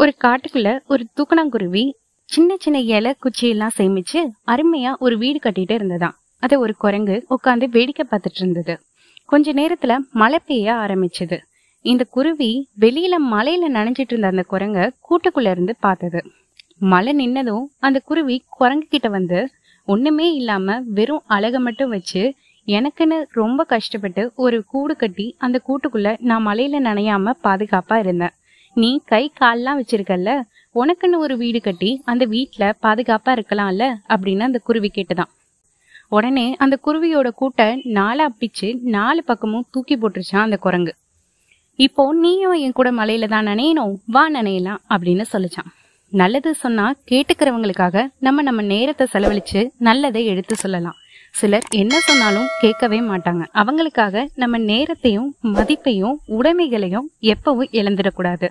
ஒரு காட்டுக்குள்ள ஒரு தூக்கணாங்குருவி சின்ன சின்ன இலை குச்சியெல்லாம் சேமிச்சு அருமையா ஒரு வீடு கட்டிட்டு இருந்ததாம் அதை ஒரு குரங்கு உட்காந்து வேடிக்கை பார்த்துட்டு இருந்தது கொஞ்ச நேரத்துல மழை பெய்ய ஆரம்பிச்சது இந்த குருவி வெளியில மலையில நனைஞ்சிட்டு இருந்த அந்த குரங்க கூட்டுக்குள்ள இருந்து பார்த்தது மழை நின்னதும் அந்த குருவி குரங்கு கிட்ட வந்து ஒண்ணுமே இல்லாம வெறும் அழக மட்டும் வச்சு எனக்குன்னு ரொம்ப கஷ்டப்பட்டு ஒரு கூடு கட்டி அந்த கூட்டுக்குள்ள நான் மலையில நனையாம பாதுகாப்பா இருந்தேன் நீ கை கால்லாம் வச்சிருக்கல்ல உனக்குன்னு ஒரு வீடு கட்டி அந்த வீட்ல பாதுகாப்பா இருக்கலாம்ல அப்படின்னு அந்த குருவி கேட்டுதான் உடனே அந்த குருவியோட கூட்டை நாலா பிச்சு நாலு பக்கமும் தூக்கி போட்டுருச்சான் அந்த குரங்கு இப்போ நீயும் என் கூட மலையில தான் நனையணும் வா நனையலாம் அப்படின்னு சொல்லிச்சான் நல்லது சொன்னா கேட்டுக்கிறவங்களுக்காக நம்ம நம்ம நேரத்தை செலவழிச்சு நல்லதை எடுத்து சொல்லலாம் சிலர் என்ன சொன்னாலும் கேட்கவே மாட்டாங்க அவங்களுக்காக நம்ம நேரத்தையும் மதிப்பையும் உடைமைகளையும் எப்பவும் இழந்துடக்கூடாது